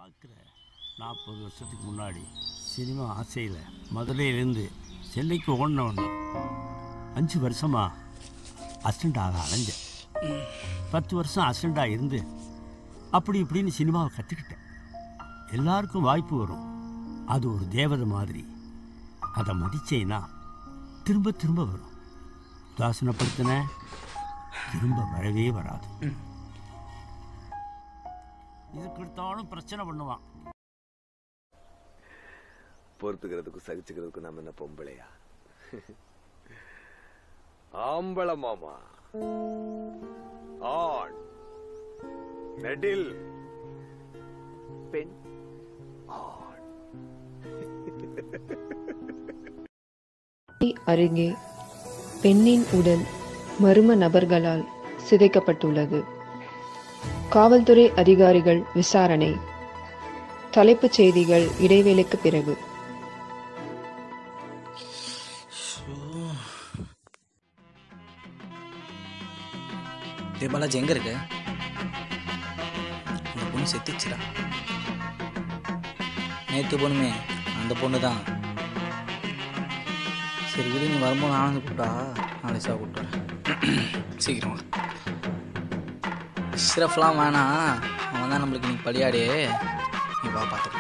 பார்க்குற நாற்பது வருஷத்துக்கு முன்னாடி சினிமா ஆசையில் மதுரையிலேருந்து சென்னைக்கு ஓடினவன் அஞ்சு வருஷமா அசிஸ்டண்ட் ஆக அலைஞ்சேன் பத்து வருஷம் அசிஸ்டண்டாக இருந்து அப்படி இப்படின்னு சினிமாவை கற்றுக்கிட்டேன் எல்லாருக்கும் வாய்ப்பு வரும் அது ஒரு தேவதை மாதிரி அதை மதிச்சேன்னா திரும்ப திரும்ப வரும் உதாசனப்படுத்தின திரும்ப வரவே வராது இதுக்கு எடுத்தாலும் பிரச்சனை பண்ணுவான் பொறுத்துக்கிறதுக்கும் சகிச்சுக்கிறதுக்கும் நாம என்ன பொம்பளையா ஆம்பள மாமா ஆண் நெடில் பெண் ஆண் அருகே பெண்ணின் உடல் மர்ம நபர்களால் சிதைக்கப்பட்டுள்ளது காவல்துறை அதிகாரிகள் விசாரணை தலைப்புச் செய்திகள் இடைவேளைக்கு பிறகு டே பாலாஜி எங்க இருக்க அந்த பொண்ணு செத்துச்சுடா நேற்று பொண்ணுமே அந்த பொண்ணு தான் சரி விடு நீ வரும்போது ஆனந்து கூப்பிட்டா நாளை சார் கூப்பிட்டு வரேன் சீக்கிரம் வா சிரஃப்லாம் வேணாம் அவன் தான் நம்மளுக்கு இன்னைக்கு பலியாடே நீ வா பார்த்துக்கலாம்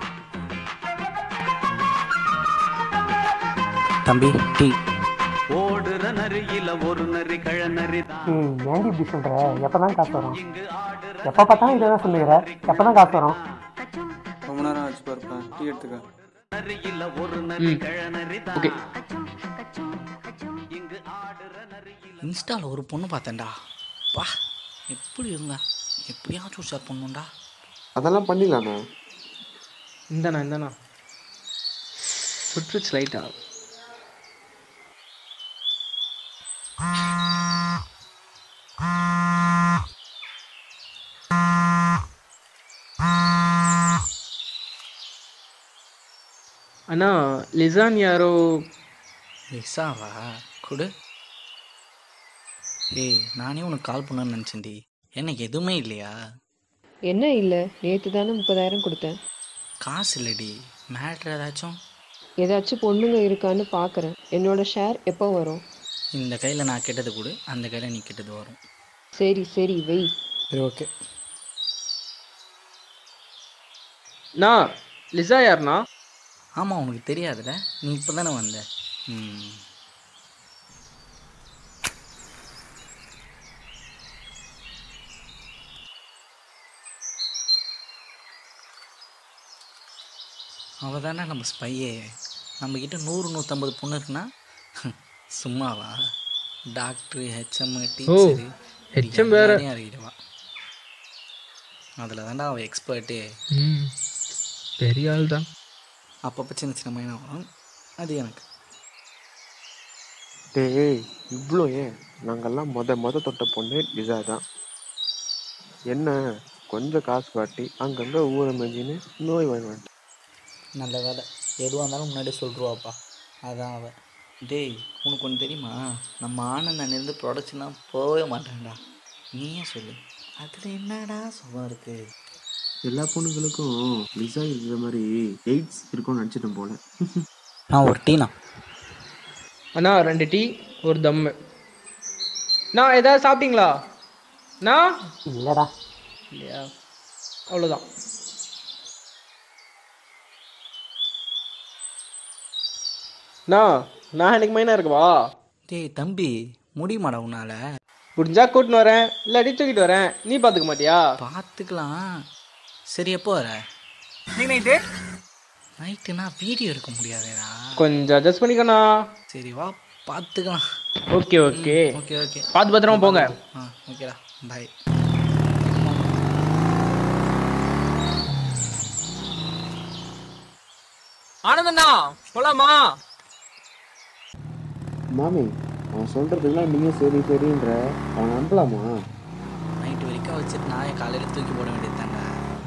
தம்பி டீ ஓடுற நரியில ஒரு நரி கழநரி தான் ஏய் ஏன்டி இப்படி சொல்ற எப்பதான் காசு வரும் எப்ப பார்த்தாலும் இதை தான் சொல்லுகிற எப்பதான் காசு வரும் ரொம்ப நேரம் ஆச்சு பாருப்பேன் டீ எடுத்துக்க நரியில ஒரு நரி கழநரி தான் இங்கு ஆடுற நரியில இன்ஸ்டாவில் ஒரு பொண்ணு பார்த்தேன்டா பா எப்படி இருந்தா எப்படியாச்சும் ஷேர் பண்ணுண்டா அதெல்லாம் பண்ணிடலாண்ணா இந்தாண்ணா இந்தாண்ணா சுற்றுச்சு லைட்டா அண்ணா லிசான் யாரோ லிசாவா கொடு ஏய் நானே உனக்கு கால் பண்ணணும்னு நினச்சேன்டி எனக்கு எதுவுமே இல்லையா என்ன இல்லை நேற்று தானே முப்பதாயிரம் கொடுத்தேன் காசு இல்லடி மேட்ரு ஏதாச்சும் ஏதாச்சும் பொண்ணுங்க இருக்கான்னு பார்க்குறேன் என்னோட ஷேர் எப்போ வரும் இந்த கையில் நான் கெட்டது கொடு அந்த கையில் நீ கெட்டது வரும் சரி சரி வை சரி ஓகே அண்ணா லிசா யாருண்ணா ஆமாம் உனக்கு தெரியாதுல்ல நீ இப்போ தானே வந்த ம் அவள் தானே நம்ம ஸ்பையே நம்மக்கிட்ட நூறு நூற்றம்பது பொண்ணு இருக்குன்னா சும்மாவா டாக்டரு ஹெச்எம் டீச்சரு HM வேற. அறிவிடுவா அதில் தான்டா அவள் எக்ஸ்பர்ட்டு ம் பெரிய ஆள் தான் அப்பப்போ சின்ன சின்ன மைனம் வரும் அது எனக்கு டேய் இவ்வளோ ஏன் நாங்கெல்லாம் மொத மொத தொட்ட பொண்ணு லிசா தான் என்ன கொஞ்சம் காசு காட்டி அங்கங்கே ஊரை மேஞ்சின்னு நோய் வாங்கி வந்துட்டேன் நல்ல வேலை எதுவாக இருந்தாலும் முன்னாடியே சொல்லிடுவாப்பா அதான் அவன் டேய் உனக்கு ஒன்று தெரியுமா நம்ம ஆனந்த் அண்ணிருந்து ப்ரொடக்ஷன்லாம் போகவே மாட்டேன்டா நீயே சொல்லு அதில் என்னடா சுகம் இருக்குது எல்லா பொண்ணுங்களுக்கும் லிசா இருக்கிற மாதிரி எய்ட்ஸ் இருக்கும்னு நினச்சிட்டேன் போல நான் ஒரு டீனா அண்ணா ரெண்டு டீ ஒரு தம்மு நான் ஏதாவது சாப்பிட்டீங்களா நான் இல்லடா இல்லையா அவ்வளோதான் நான் நான் எனக்கு மைனா இருக்கவா டேய் தம்பி முடியுமாடா உன்னால் முடிஞ்சா கூட்டின்னு வரேன் இல்லாட்டி தூக்கிட்டு வரேன் நீ பார்த்துக்க மாட்டியா பார்த்துக்கலாம் சரி எப்போ வர நைட்டுனா வீடியோ எடுக்க முடியாதேடா கொஞ்சம் அட்ஜஸ்ட் பண்ணிக்கண்ணா சரி வா பார்த்துக்கலாம் ஓகே ஓகே ஓகே ஓகே பார்த்து பத்திரமா போங்க ஆ ஓகேடா பாய் ஆனந்தண்ணா போலாமா மாமி அவன் சொல்கிறதுக்கெல்லாம் நீங்கள் சரி சரின்ற அவன் நம்பலாமா நைட்டு வரைக்கும் வச்சுட்டு நாயை காலையில் தூக்கி போட வேண்டியது தான்டா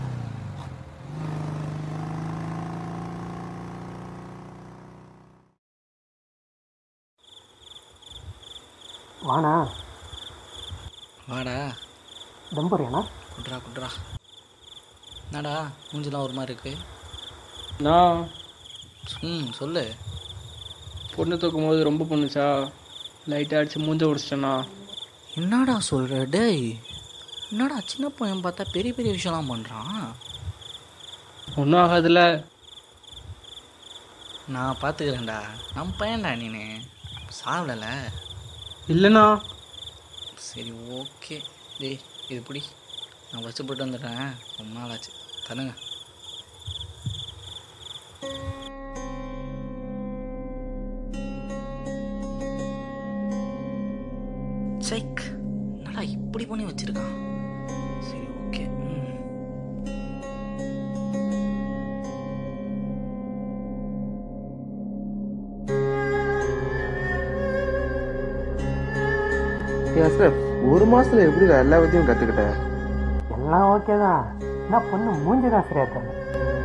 வாண்ணா வாடா தம்புரியாண்ணா குட்ரா குட்ரா என்னடா மூஞ்சிலாம் ஒரு மாதிரி இருக்கு நான் ம் சொல்லு பொண்ணு தூக்கும் போது ரொம்ப பொண்ணுச்சா லைட்டாக அடிச்சு மூஞ்ச உடிச்சிட்டேண்ணா என்னடா சொல்கிற டேய் என்னடா சின்ன பையன் பார்த்தா பெரிய பெரிய விஷயம்லாம் பண்ணுறான் ஒன்றும் ஆகாதுல்ல நான் பார்த்துக்கிறேன்டா நம்ம பையன்டா நீனு சாப்பிடலை இல்லைண்ணா சரி ஓகே டேய் இது பிடி நான் வச்சு போட்டு வந்துடுறேன் ரொம்ப நாள் ஆச்சு தருங்க சைக் என்னடா இப்படி பண்ணி வச்சிருக்கான் சரி ஓகே ம் சார் ஒரு மாசத்துல எப்படி எல்லா வித்தையும் கத்துக்கிட்ட எல்லாம் ஓகே தான் என்ன பொண்ணு மூஞ்சி தான் சரியா தெரியல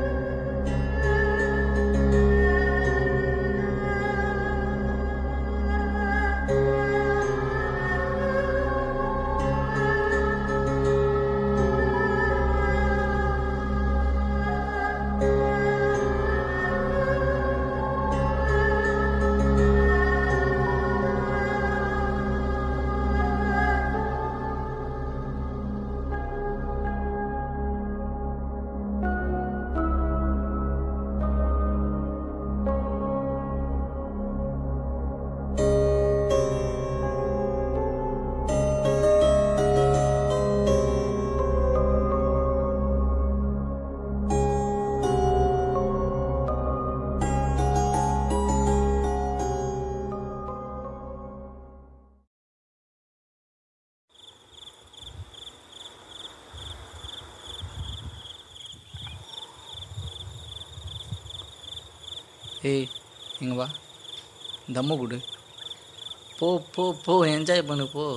ஏய் இங்க வா தம்மு கொடு போ போ போ என்ஜாய் பண்ணு போ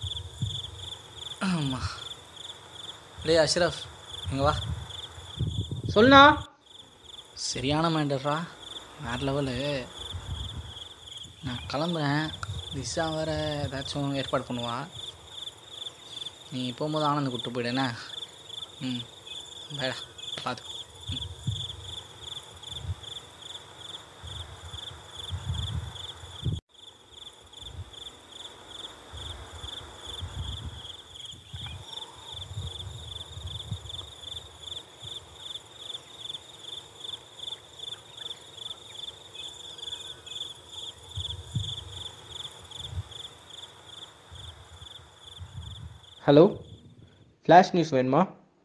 ஆமாம் டேய் அஷ்ரஃப் இங்க வா சொல்லுண்ணா சரியான மைண்டர்ரா வேற லெவலு நான் கிளம்புறேன் திஷா வேற ஏதாச்சும் ஏற்பாடு பண்ணுவா நீ போகும்போது ஆனந்த் கூப்பிட்டு போயிடு என்ன ம் பேடா பார்த்து ஹலோ ஃப்ளாஷ் நியூஸ் வேணுமா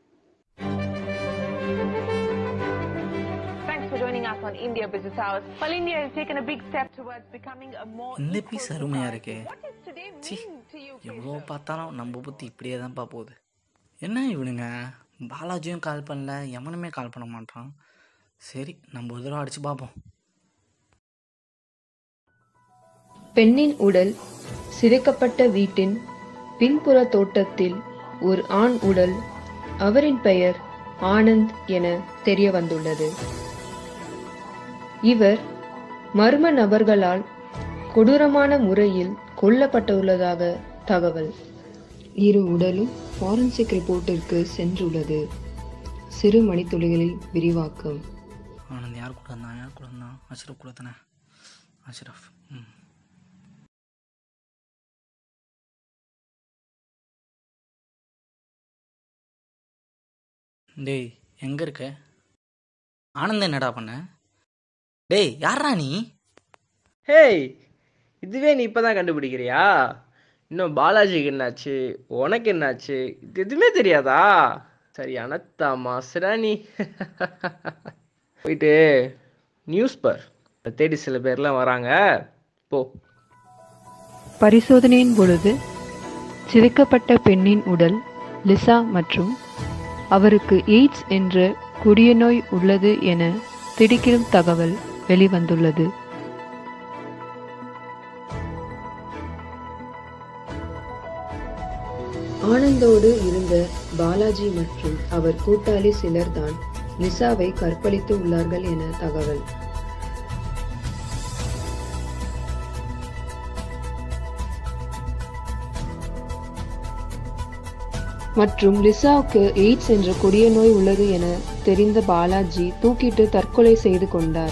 Thanks for joining us on India Business Hours. While India has taken a big step towards becoming a more இந்த equal பீஸ் அருமையாக society, இருக்கே what does today C mean to you, எவ்வளோ Keshav? பார்த்தாலும் நம்ம புத்தி இப்படியே தான்ப்பா போகுது என்ன இவனுங்க பாலாஜியும் கால் பண்ணல எவனுமே கால் பண்ண மாட்டான் சரி நம்ம ஒரு தடவை அடிச்சு பார்ப்போம் பெண்ணின் உடல் சிதைக்கப்பட்ட வீட்டின் பின்புற தோட்டத்தில் ஒரு ஆண் உடல் அவரின் பெயர் ஆனந்த் என தெரிய வந்துள்ளது இவர் மர்ம நபர்களால் கொடூரமான முறையில் கொல்லப்பட்டுள்ளதாக தகவல் இரு உடலும் ஃபாரன்சிக் ரிப்போர்ட்டிற்கு சென்றுள்ளது சிறு மணித்துளிகளில் விரிவாக்கம் ஆனந்த் யார் கூட இருந்தான் யார் கூட இருந்தான் அஷ்ரஃப் கூட தானே அஷ்ரஃப் ம் டேய் எங்கே இருக்க ஆனந்த் என்னடா பண்ண டேய் யாரா நீ ஹேய் இதுவே நீ இப்போ தான் கண்டுபிடிக்கிறியா இன்னும் பாலாஜிக்கு என்னாச்சு உனக்கு என்னாச்சு இது எதுவுமே தெரியாதா சரி அனத்தாமாசுடா நீ போயிட்டு நியூஸ் பார் அதை தேடி சில பேர்லாம் வராங்க போ பரிசோதனையின் பொழுது சிதைக்கப்பட்ட பெண்ணின் உடல் லிசா மற்றும் அவருக்கு எய்ட்ஸ் என்ற கொடிய நோய் உள்ளது என திடுக்கிடும் தகவல் வெளிவந்துள்ளது ஆனந்தோடு இருந்த பாலாஜி மற்றும் அவர் கூட்டாளி சிலர்தான் லிசாவை கற்பழித்து உள்ளார்கள் என தகவல் மற்றும் லிசாவுக்கு எய்ட்ஸ் என்ற கொடிய நோய் உள்ளது என தெரிந்த பாலாஜி தூக்கிட்டு தற்கொலை செய்து கொண்டார்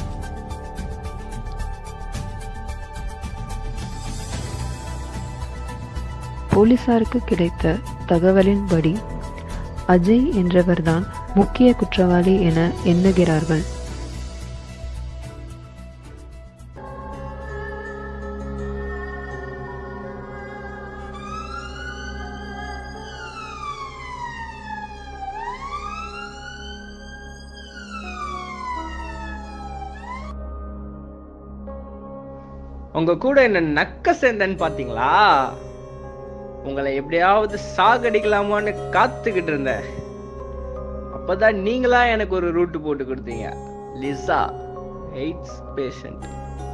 போலீசாருக்கு கிடைத்த தகவலின்படி அஜய் என்றவர்தான் முக்கிய குற்றவாளி என எண்ணுகிறார்கள் உங்க கூட என்ன நக்க சேர்ந்தேன்னு பாத்தீங்களா உங்களை எப்படியாவது சாகடிக்கலாமான்னு காத்துக்கிட்டு இருந்தேன் அப்பதான் நீங்களா எனக்கு ஒரு ரூட் போட்டு கொடுத்தீங்க லிசா எய்ட்ஸ் பேஷண்ட்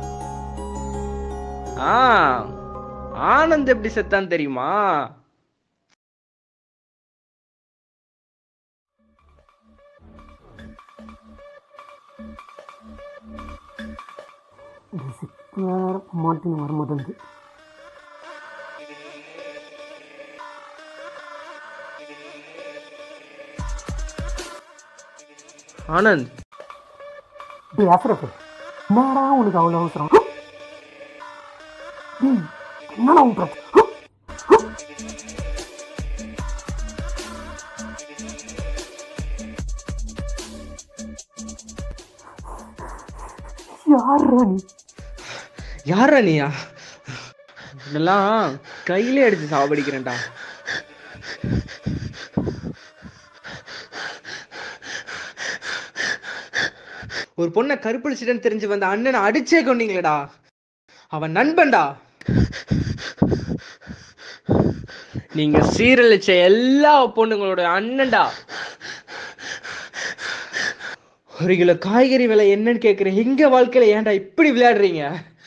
ஆ ஆனந்த் எப்படி செத்தான் தெரியுமா வேறு மாட்டின்னு வரும்போது ஆனந்த் டேய் அசரப்பு என்னடா உனக்கு அவ்வளோ அவசரம் டேய் என்னடா உன் பிரச்சனை யாரா நீ யாரா நீயா இதெல்லாம் கையிலே எடுத்து சாவடிக்கிறேன்டா ஒரு பொண்ணை கருப்படிச்சிட்டேன்னு தெரிஞ்சு வந்த அண்ணனை அடிச்சே கொண்டீங்களேடா அவன் நண்பன்டா நீங்க சீரழிச்ச எல்லா பொண்ணுங்களோட அண்ணன்டா ஒரு கிலோ காய்கறி விலை என்னன்னு கேக்குறேன் எங்க வாழ்க்கையில ஏன்டா இப்படி விளையாடுறீங்க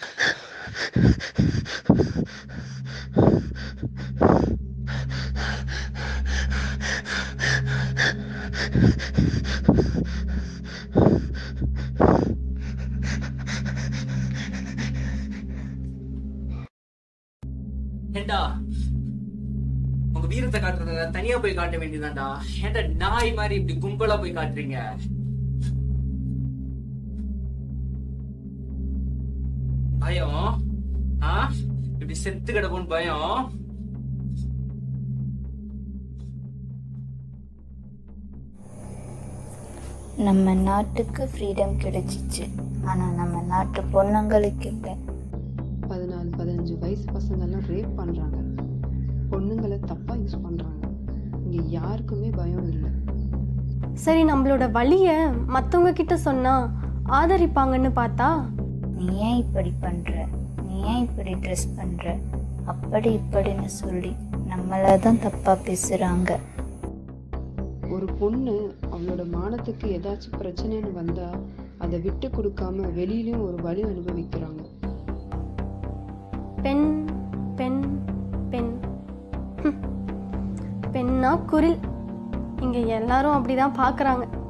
ஏண்டா உங்க வீரத்தை காட்டுறத தனியா போய் காட்ட வேண்டியதாண்டா ஏன்டா நாய் மாதிரி இப்படி கும்பலா போய் காட்டுறீங்க பயம் ஆ இப்படி செத்து கிடப்போன்னு பயம் நம்ம நாட்டுக்கு ஃப்ரீடம் கிடைச்சிச்சு ஆனால் நம்ம நாட்டு பொண்ணுங்களுக்கு இல்லை பதினாலு பதினஞ்சு வயசு பசங்கெல்லாம் ரேப் பண்ணுறாங்க பொண்ணுங்களை தப்பாக யூஸ் பண்ணுறாங்க இங்கே யாருக்குமே பயம் இல்லை சரி நம்மளோட வழியை மற்றவங்க கிட்ட சொன்னா ஆதரிப்பாங்கன்னு பார்த்தா நீ ஏன் இப்படி பண்ற நீ ஏன் இப்படி ட்ரெஸ் பண்ற அப்படி இப்படின்னு சொல்லி நம்மளை தான் தப்பாக பேசுகிறாங்க ஒரு பொண்ணு அவளோட மானத்துக்கு ஏதாச்சும் பிரச்சனைன்னு வந்தா அதை விட்டு கொடுக்காம வெளியிலயும் ஒரு வலி அனுபவிக்கிறாங்க பெண் பெண் பெண் ஹம். பெண்ணா குரில் இங்க எல்லாரும் அப்படிதான் பார்க்கறாங்க